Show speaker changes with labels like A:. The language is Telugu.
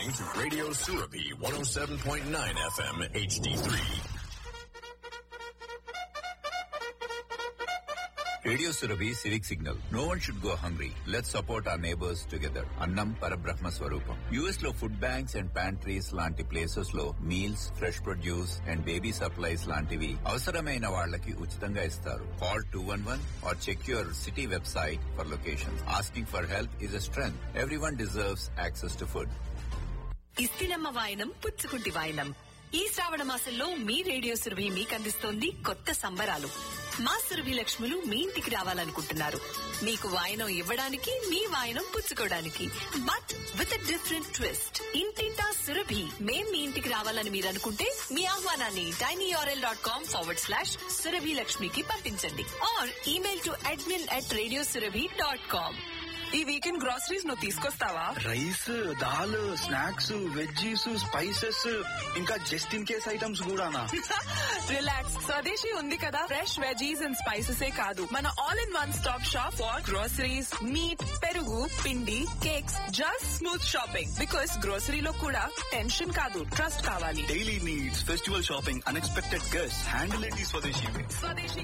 A: listening to Radio Surabi 107.9 FM HD3.
B: Radio Surabhi civic signal no one should go hungry let support our neighbours together అన్నం పరబ్రహ్మ స్వరూపం యుఎస్ లో ఫుడ్ బ్యాంక్స్ అండ్ ప్యాంట్రీస్ లాంటి ప్లేసెస్ లో meals fresh produce and baby supplies లాంటివి అవసరమైన వాళ్ళకి ఉచితంగా ఇస్తారు call two one one or check your city website for location asking for help is a strength everyone deserves access to food
C: ఇస్తిలమ్మ వాయనం పుచ్చుకుంటి వాయనం ఈ శ్రావణ మాసంలో మీ రేడియో సురభి మీకు అందిస్తోంది కొత్త సంబరాలు మా సురభి లక్ష్ములు మీ ఇంటికి రావాలనుకుంటున్నారు మీకు వాయనం ఇవ్వడానికి మీ వాయనం పుచ్చుకోవడానికి బట్ విత్ డిఫరెంట్ ట్విస్ట్ ఇంటింటా సురభి మేం మీ ఇంటికి రావాలని మీరు అనుకుంటే మీ ఆహ్వానాన్ని TinyURL dot com forward slash Surabhi లక్ష్మికి పంపించండి or email to admin at radio Surabhi dot com
D: ఈ వీకెండ్ గ్రాసరీస్ నువ్వు తీసుకొస్తావా
E: rice dal snacks veggies spices ఇంకా జస్ట్ ఇన్ కేస్ ఐటమ్స్ కూడానా
D: రిలాక్స్ స్వదేశీ ఉంది కదా ఫ్రెష్ వెజీస్ అండ్ స్పైసెస్ ఏ కాదు మన all in one stop shop for groceries meat పెరుగు పిండి cakes just smooth shopping because గ్రోసరీలో కూడా టెన్షన్ కాదు ట్రస్ట్ కావాలి
E: daily needs festival shopping unexpected guest handle it ఈ స్వదేశీ
D: స్వదేశీ